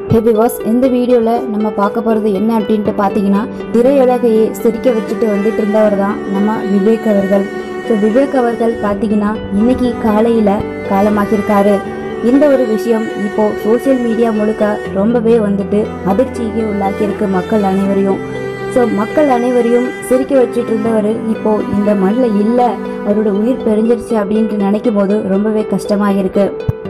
ஹே because இந்த வீடியோவில் நம்ம பார்க்க போகிறது என்ன அப்படின்ட்டு பார்த்தீங்கன்னா திரையுலகையே சிரிக்க வச்சுட்டு வந்துட்டு இருந்தவர் தான் நம்ம விவேக் அவர்கள் ஸோ விவேக் அவர்கள் பார்த்தீங்கன்னா இன்னைக்கு காலையில் காலமாகியிருக்காரு இந்த ஒரு விஷயம் இப்போ சோஷியல் மீடியா முழுக்க ரொம்பவே வந்துட்டு அதிர்ச்சிக்கு உள்ளாக்கியிருக்கு மக்கள் அனைவரையும் ஸோ மக்கள் அனைவரையும் சிரிக்க வச்சுட்டு இருந்தவர் இப்போ இந்த மண்ணில் இல்லை அவரோட உயிர் பெரிஞ்சிருச்சு அப்படின்ட்டு நினைக்கும் போது ரொம்பவே கஷ்டமாக இருக்கு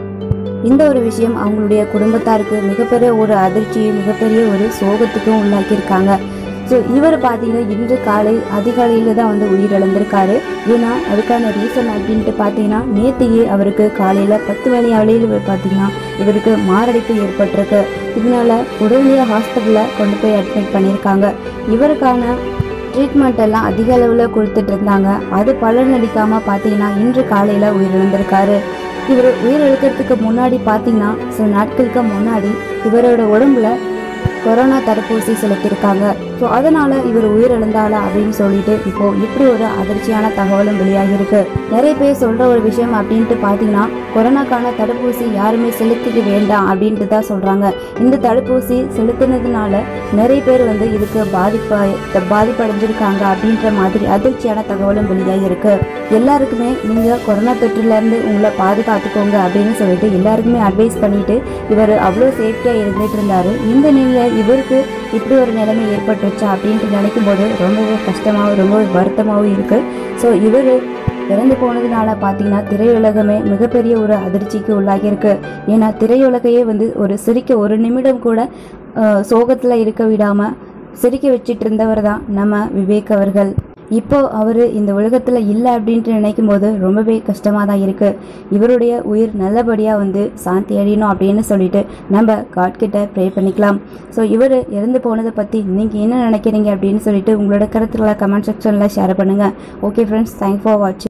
இந்த ஒரு விஷயம் அவங்களுடைய குடும்பத்தாருக்கு மிகப்பெரிய ஒரு அதிர்ச்சியும் மிகப்பெரிய ஒரு சோகத்துக்கும் உள்ளாக்கியிருக்காங்க ஸோ இவர் பார்த்தீங்கன்னா இன்று காலை அதிகாலையில் தான் வந்து உயிரிழந்திருக்காரு ஏன்னா அதுக்கான ரீசன் அப்படின்ட்டு பார்த்தீங்கன்னா நேத்தியே அவருக்கு காலையில் பத்து மணி அளவில் பார்த்தீங்கன்னா இவருக்கு மாரடைப்பு ஏற்பட்டிருக்கு இதனால உடனடியாக ஹாஸ்பிட்டலில் கொண்டு போய் அட்மிட் பண்ணியிருக்காங்க இவருக்கான ட்ரீட்மெண்ட் எல்லாம் அதிக அளவில் கொடுத்துட்டு இருந்தாங்க அது பலனளிக்காமல் பார்த்தீங்கன்னா இன்று காலையில் உயிரிழந்திருக்காரு இவர் உயிரிழக்கிறதுக்கு முன்னாடி பார்த்தீங்கன்னா சில நாட்களுக்கு முன்னாடி இவரோட உடம்புல கொரோனா தடுப்பூசி செலுத்தியிருக்காங்க ஸோ அதனால இவர் உயிரிழந்தாளா அப்படின்னு சொல்லிட்டு இப்போ இப்படி ஒரு அதிர்ச்சியான தகவலும் வெளியாகியிருக்கு நிறைய பேர் சொல்ற ஒரு விஷயம் அப்படின்ட்டு பார்த்தீங்கன்னா கொரோனாக்கான தடுப்பூசி யாருமே செலுத்திக்க வேண்டாம் அப்படின்ட்டு தான் சொல்றாங்க இந்த தடுப்பூசி செலுத்தினதுனால நிறைய பேர் வந்து இதுக்கு பாதிப்பு பாதிப்படைஞ்சிருக்காங்க அப்படின்ற மாதிரி அதிர்ச்சியான தகவலும் வெளியாகியிருக்கு எல்லாருக்குமே நீங்க கொரோனா தொற்றுல இருந்து உங்களை பாதுகாத்துக்கோங்க அப்படின்னு சொல்லிட்டு எல்லாருக்குமே அட்வைஸ் பண்ணிட்டு இவர் அவ்வளோ சேஃப்டியா இருந்துட்டு இருந்தாரு இந்த நிலையில இவருக்கு இப்படி ஒரு நிலைமை ஏற்பட்டுருச்சா அப்படின்ட்டு நினைக்கும் போது ரொம்பவே கஷ்டமாகவும் ரொம்பவே வருத்தமாகவும் இருக்கு ஸோ இவர் இறந்து போனதுனால பார்த்தீங்கன்னா திரையுலகமே மிகப்பெரிய ஒரு அதிர்ச்சிக்கு உள்ளாகியிருக்கு ஏன்னா திரையுலகையே வந்து ஒரு சிரிக்க ஒரு நிமிடம் கூட அஹ், சோகத்துல இருக்க விடாம சிரிக்க வச்சிட்டு இருந்தவர் தான் நம்ம விவேக் அவர்கள் இப்போ அவர் இந்த உலகத்தில் இல்லை அப்படின்ட்டு நினைக்கும் போது ரொம்பவே கஷ்டமாக தான் இருக்குது இவருடைய உயிர் நல்லபடியாக வந்து சாந்தி அடையணும் அப்படின்னு சொல்லிட்டு நம்ம காட் கிட்ட ப்ரே பண்ணிக்கலாம் ஸோ இவர் இறந்து போனதை பற்றி நீங்கள் என்ன நினைக்கிறீங்க அப்படின்னு சொல்லிட்டு உங்களோட கருத்துக்களை கமெண்ட் செக்ஷனில் ஷேர் பண்ணுங்கள் ஓகே ஃப்ரெண்ட்ஸ் தேங்க் ஃபார் வாட்சிங்